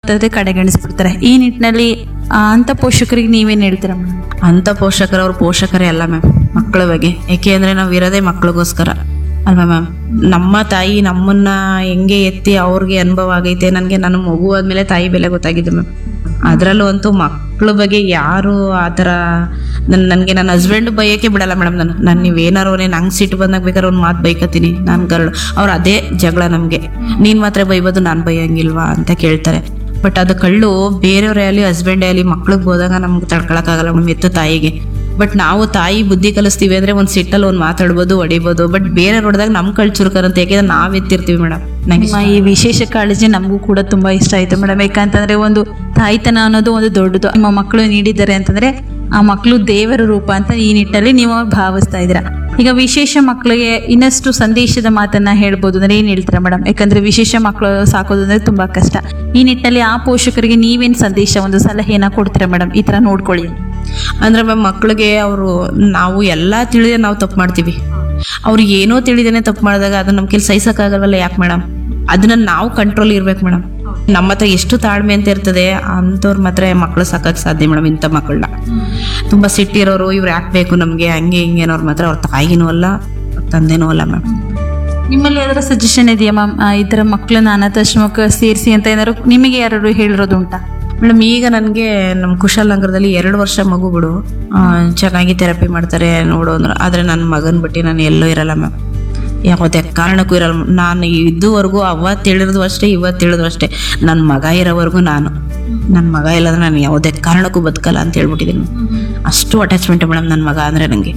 ಮಾತಾಡದೆ ಕಡೆಗಣಿಸ್ಬಿಡ್ತಾರೆ ಈ ನಿಟ್ಟಿನಲ್ಲಿ ಆ, ಅಂತ ಪೋಷಕರಿಗೆ ನೀವೇನ್ ಹೇಳ್ತೀರಾ ಮೇಡಮ್ ಅಂತ ಪೋಷಕರು ಅವ್ರ ಪೋಷಕರೇ ಅಲ್ಲ ಮ್ಯಾಮ್ ಮಕ್ಕಳ ಬಗ್ಗೆ ಏಕೆ ಅಂದ್ರೆ ನಾವು ಇರೋದೇ ಮಕ್ಳಿಗೋಸ್ಕರ ಅಲ್ವಾ ಮ್ಯಾಮ್ ನಮ್ಮ ತಾಯಿ ನಮ್ಮನ್ನ ಹೆಂಗೆ ಎತ್ತಿ ಅವ್ರಿಗೆ ಅನುಭವ ಆಗೈತೆ ನನಗೆ ನನ್ನ ಮಗು ಆದ್ಮೇಲೆ ತಾಯಿ ಬೆಲೆ ಗೊತ್ತಾಗಿದೆ ಮ್ಯಾಮ್ ಅದರಲ್ಲೂ ಅಂತೂ ಮಕ್ಕಳ ಬಗ್ಗೆ ಯಾರು ಆ ಥರ ನನ್ನ ನನಗೆ ನನ್ನ ಹಸ್ಬೆಂಡ್ ಬೈಯೋಕೆ ಬಿಡಲ್ಲ ಮೇಡಮ್ ನಾನು ನಾನು ನೀವೇನಾರು ನಂಗೆ ಸಿಟ್ಟು ಬಂದಾಗ ಬೇಕಾದ್ರೆ ಒಂದು ಮಾತು ಬೈಕತ್ತೀನಿ ನಾನು ಗರಳು ಅವ್ರು ಅದೇ ಜಗಳ ನಮಗೆ ನೀನು ಮಾತ್ರ ಬೈಬೋದು ನಾನು ಬೈಯಂಗಿಲ್ವಾ ಅಂತ ಕೇಳ್ತಾರೆ ಬಟ್ ಅದು ಕಳ್ಳು ಬೇರೆಯವರೇ ಆಗಲಿ ಹಸ್ಬೆಂಡೇ ಆಗಲಿ ಮಕ್ಳಿಗೆ ಹೋದಾಗ ನಮ್ಗೆ ತಡ್ಕೊಳಕ್ಕಾಗಲ್ಲ ಮೇಡಮ್ ಎತ್ತು ತಾಯಿಗೆ ಬಟ್ ನಾವು ತಾಯಿ ಬುದ್ಧಿ ಕಲಿಸ್ತೀವಿ ಅಂದ್ರೆ ಒಂದು ಸಿಟ್ಟಲ್ಲಿ ಒಂದು ಮಾತಾಡ್ಬೋದು ಹೊಡಿಬೋದು ಬಟ್ ಬೇರೆ ಹೊಡೆದಾಗ ನಮ್ಮ ಕಳ್ ಚುರುಕರಂತ ಯಾಕೆಂದ್ರೆ ನಾವ್ ಎತ್ತಿರ್ತೀವಿ ಮೇಡಮ್ ನಂಗೆ ನಿಮ್ಮ ಈ ವಿಶೇಷ ಕಾಳಜಿ ನಮಗೂ ಕೂಡ ತುಂಬಾ ಇಷ್ಟ ಆಯ್ತು ಮೇಡಮ್ ಯಾಕಂತಂದ್ರೆ ಒಂದು ತಾಯ್ತನ ಅನ್ನೋದು ಒಂದು ದೊಡ್ಡದು ನಿಮ್ಮ ಮಕ್ಕಳು ನೀಡಿದ್ದಾರೆ ಅಂತಂದ್ರೆ ಆ ಮಕ್ಕಳು ದೇವರ ರೂಪ ಅಂತ ಈ ನಿಟ್ಟಲ್ಲಿ ನೀವು ಭಾವಿಸ್ತಾ ಇದ್ದೀರಾ ಈಗ ವಿಶೇಷ ಮಕ್ಕಳಿಗೆ ಇನ್ನಷ್ಟು ಸಂದೇಶದ ಮಾತನ್ನ ಹೇಳ್ಬೋದು ಅಂದ್ರೆ ಏನ್ ಹೇಳ್ತೀರಾ ಮೇಡಮ್ ಯಾಕಂದ್ರೆ ವಿಶೇಷ ಮಕ್ಕಳು ಸಾಕೋದು ಅಂದ್ರೆ ತುಂಬಾ ಕಷ್ಟ ಈ ನಿಟ್ಟಿನಲ್ಲಿ ಆ ಪೋಷಕರಿಗೆ ನೀವೇನ್ ಸಂದೇಶ ಒಂದು ಸಲಹೆಯನ್ನ ಕೊಡ್ತೀರಾ ಮೇಡಮ್ ಈ ತರ ನೋಡ್ಕೊಳ್ಳಿ ಅಂದ್ರೆ ಮ್ಯಾಮ್ ಮಕ್ಳಿಗೆ ಅವರು ನಾವು ಎಲ್ಲ ತಿಳಿದೇ ನಾವು ತಪ್ಪು ಮಾಡ್ತೀವಿ ಅವ್ರು ಏನೋ ತಿಳಿದೇನೆ ತಪ್ಪು ಮಾಡಿದಾಗ ಅದನ್ನ ನಮ್ಮ ಕೆಲ್ ಸಹಿಸಕ್ಕಾಗಲ್ವಲ್ಲ ಯಾಕೆ ಮೇಡಮ್ ಅದನ್ನ ನಾವು ಕಂಟ್ರೋಲ್ ಇರ್ಬೇಕು ಮೇಡಮ್ ನಮ್ಮ ಹತ್ರ ಎಷ್ಟು ತಾಳ್ಮೆ ಅಂತ ಇರ್ತದೆ ಅಂಥವ್ರ ಮಾತ್ರ ಮಕ್ಕಳು ಸಾಕಕ್ಕೆ ಸಾಧ್ಯ ಮೇಡಮ್ ಇಂಥ ಮಕ್ಕಳನ್ನ ತುಂಬ ಸಿಟ್ಟಿರೋರು ಇವ್ರು ಯಾಕೆ ಬೇಕು ನಮಗೆ ಹಂಗೆ ಹಿಂಗೆ ಅನ್ನೋರು ಮಾತ್ರ ಅವ್ರ ತಾಯಿನೂ ಅಲ್ಲ ತಂದೆನೂ ಅಲ್ಲ ಮ್ಯಾಮ್ ನಿಮ್ಮಲ್ಲಿ ಯಾವ್ದಾರ ಸಜೆಷನ್ ಇದೆಯಾ ಮ್ಯಾಮ್ ಈ ತರ ಮಕ್ಕಳನ್ನ ಅನಾಥಾಶ್ರಮಕ್ಕೆ ಸೇರಿಸಿ ಅಂತ ಏನಾದ್ರು ನಿಮಗೆ ಯಾರು ಹೇಳಿರೋದು ಉಂಟಾ ಮೇಡಮ್ ಈಗ ನನಗೆ ನಮ್ಮ ಕುಶಾಲನಗರದಲ್ಲಿ ಎರಡು ವರ್ಷ ಮಗು ಬಿಡು ಆ, ಚೆನ್ನಾಗಿ ಥೆರಪಿ ಮಾಡ್ತಾರೆ ನೋಡು ಅಂದ್ರೆ ಆದರೆ ನನ್ನ ಮಗನ ಬಿಟ್ಟು ನಾನು ಎಲ್ಲೂ ಇರಲ್ಲ ಮ್ಯಾಮ್ ಯಾವುದೇ ಕಾರಣಕ್ಕೂ ಇರಲ್ಲ ನಾನು ಇದುವರೆಗೂ ಅವತ್ತು ಹೇಳಿದ್ರು ಅಷ್ಟೇ ಇವತ್ತು ಹೇಳಿದ್ರು ಅಷ್ಟೇ ನನ್ನ ಮಗ ಇರೋವರೆಗೂ ನಾನು ನನ್ನ ಮಗ ಇಲ್ಲದ್ರೆ ನಾನು ಯಾವುದೇ ಕಾರಣಕ್ಕೂ ಬದುಕಲ್ಲ ಅಂತ ಹೇಳ್ಬಿಟ್ಟಿದ್ದೀನಿ ಅಷ್ಟು ಅಟ್ಯಾಚ್ಮೆಂಟ್ ಮೇಡಮ್ ನನ್ನ ಮಗ ಅಂದರೆ ನನಗೆ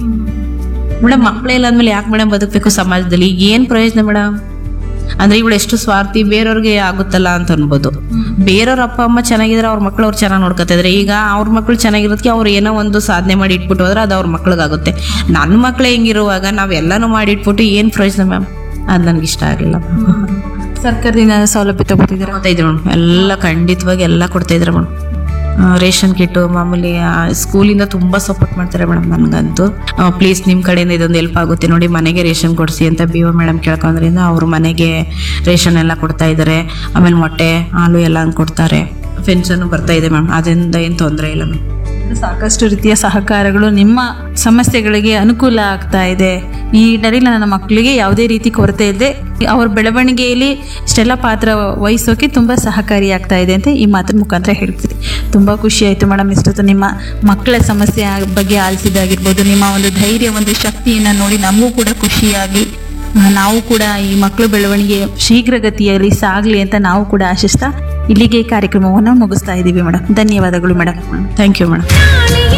ಮೇಡಮ್ ಮಕ್ಕಳೇ ಇಲ್ಲ ಅಂದಮೇಲೆ ಯಾಕೆ ಮೇಡಮ್ ಬದುಕಬೇಕು ಸಮಾಜದಲ್ಲಿ ಏನು ಪ್ರಯೋಜನ ಮೇಡಮ್ ಅಂದ್ರೆ ಇವಳು ಎಷ್ಟು ಸ್ವಾರ್ಥಿ ಬೇರೆಯವ್ರಿಗೆ ಆಗುತ್ತಲ್ಲ ಅಂತ ಅನ್ಬೋದು ಬೇರೆಯವ್ರ ಅಪ್ಪ ಅಮ್ಮ ಚೆನ್ನಾಗಿದ್ರೆ ಅವ್ರ ಮಕ್ಳು ಅವ್ರು ಚೆನ್ನಾಗಿ ನೋಡ್ಕೊತಾ ಇದ್ರೆ ಈಗ ಅವ್ರ ಮಕ್ಳು ಚೆನ್ನಾಗಿರೋದಕ್ಕೆ ಅವ್ರು ಏನೋ ಒಂದು ಸಾಧನೆ ಮಾಡಿ ಇಟ್ಬಿಟ್ಟು ಹೋದ್ರೆ ಅದು ಅವ್ರ ಮಕ್ಳಿಗಾಗುತ್ತೆ ನನ್ನ ಮಕ್ಳು ಹೆಂಗಿರುವಾಗ ನಾವೆಲ್ಲನೂ ಮಾಡಿ ಇಟ್ಬಿಟ್ಟು ಏನು ಪ್ರಯೋಜನ ಮ್ಯಾಮ್ ಅದು ನನಗೆ ಇಷ್ಟ ಆಗಲಿಲ್ಲ ಸರ್ಕಾರದಿಂದ ಸೌಲಭ್ಯ ತಗೋತಿದ್ದೀರಾ ಕೊಡ್ತಾ ಇದ್ರು ಮೇಡಮ್ ಎಲ್ಲ ಖಂಡಿತವಾಗಿ ಎಲ್ಲ ಕೊಡ್ತಾ ಇದ್ರು ಮೇಡಮ್ ರೇಷನ್ ಕಿಟ್ಟು ಮಾಮೂಲಿ ಆ, ಸ್ಕೂಲಿಂದ ತುಂಬ ಸಪೋರ್ಟ್ ಮಾಡ್ತಾರೆ ಮೇಡಮ್ ನನಗಂತೂ ಪ್ಲೀಸ್ ನಿಮ್ಮ ಕಡೆಯಿಂದ ಇದೊಂದು ಹೆಲ್ಪ್ ಆಗುತ್ತೆ ನೋಡಿ ಮನೆಗೆ ರೇಷನ್ ಕೊಡಿಸಿ ಅಂತ ಬಿ ಒ ಮೇಡಮ್ ಕೇಳ್ಕೊಂಡ್ರಿಂದ ಅವ್ರ ಮನೆಗೆ ರೇಷನ್ ಎಲ್ಲ ಕೊಡ್ತಾ ಇದ್ದಾರೆ ಆಮೇಲೆ ಮೊಟ್ಟೆ ಹಾಲು ಎಲ್ಲ ಹಂಗ್ ಕೊಡ್ತಾರೆ ಪೆನ್ಷನ್ ಬರ್ತಾ ಇದೆ ಮ್ಯಾಮ್ ಅದರಿಂದ ಏನು ತೊಂದರೆ ಇಲ್ಲ ಮ್ಯಾಮ್ ಸಾಕಷ್ಟು ರೀತಿಯ ಸಹಕಾರಗಳು ನಿಮ್ಮ ಸಮಸ್ಯೆಗಳಿಗೆ ಅನುಕೂಲ ಆಗ್ತಾ ಇದೆ ಈ ನಿಟ್ಟಿನಲ್ಲಿ ನನ್ನ ಮಕ್ಕಳಿಗೆ ಯಾವುದೇ ರೀತಿ ಕೊರತೆ ಇದೆ ಅವ್ರ ಬೆಳವಣಿಗೆಯಲ್ಲಿ ಇಷ್ಟೆಲ್ಲ ಪಾತ್ರ ವಹಿಸೋಕೆ ತುಂಬಾ ಸಹಕಾರಿಯಾಗ್ತಾ ಇದೆ ಅಂತ ಈ ಮಾತಿನ ಮುಖಾಂತರ ಹೇಳ್ತೀರಿ ತುಂಬಾ ಖುಷಿ ಆಯ್ತು ಮೇಡಮ್ ಇಷ್ಟೊತ್ತು ನಿಮ್ಮ ಮಕ್ಕಳ ಸಮಸ್ಯೆ ಬಗ್ಗೆ ಆಲಿಸಿದಾಗಿರ್ಬೋದು ನಿಮ್ಮ ಒಂದು ಧೈರ್ಯ ಒಂದು ಶಕ್ತಿಯನ್ನ ನೋಡಿ ನಮಗೂ ಕೂಡ ಖುಷಿಯಾಗಿ ಆ, ನಾವು ಕೂಡ ಈ ಮಕ್ಕಳ ಬೆಳವಣಿಗೆ ಶೀಘ್ರಗತಿಯಲ್ಲಿ ಸಾಗಲಿ ಅಂತ ನಾವು ಕೂಡ ಆಶಿಸ್ತಾ ಇಲ್ಲಿಗೆ ಈ ಕಾರ್ಯಕ್ರಮವನ್ನು ಮುಗಿಸ್ತಾ ಇದ್ದೀವಿ ಮೇಡಮ್ ಧನ್ಯವಾದಗಳು ಮೇಡಮ್ ಥ್ಯಾಂಕ್ ಯು ಮೇಡಮ್